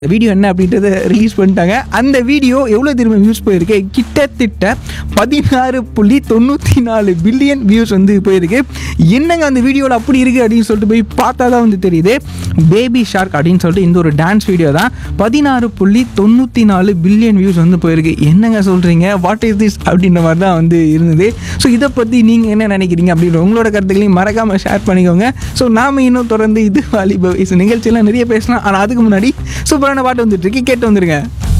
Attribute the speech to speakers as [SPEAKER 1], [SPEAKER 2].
[SPEAKER 1] video என்ன அப்படின்றத release பண்ணிட்டாங்க அந்த வீடியோ எவ்வளோ திரும்ப வியூஸ் போயிருக்கு கிட்டத்தட்ட பதினாறு புள்ளி தொண்ணூற்றி நாலு பில்லியன் வியூஸ் வந்து போயிருக்கு என்னங்க அந்த வீடியோவில் அப்படி இருக்குது அப்படின்னு சொல்லிட்டு போய் பார்த்தா தான் வந்து தெரியுது பேபி ஷார்க் அப்படின்னு சொல்லிட்டு இந்த ஒரு டான்ஸ் வீடியோ தான் பதினாறு புள்ளி தொண்ணூற்றி நாலு பில்லியன் வியூஸ் வந்து போயிருக்கு என்னங்க சொல்கிறீங்க வாட் இஸ் திஸ் அப்படின்ற மாதிரி தான் வந்து இருந்தது ஸோ இதை பற்றி நீங்கள் என்ன நினைக்கிறீங்க அப்படின்ற உங்களோட கருத்துக்களையும் மறக்காமல் ஷேர் பண்ணிக்கோங்க ஸோ நாம இன்னும் தொடர்ந்து இது வாலிப வயசு நிகழ்ச்சியெல்லாம் நிறைய பேசலாம் ஆனால் அதுக்கு முன்னாடி சூப்பரான பாட்டு வந்துட்டு இருக்கு கேட்டு வந்துருங்க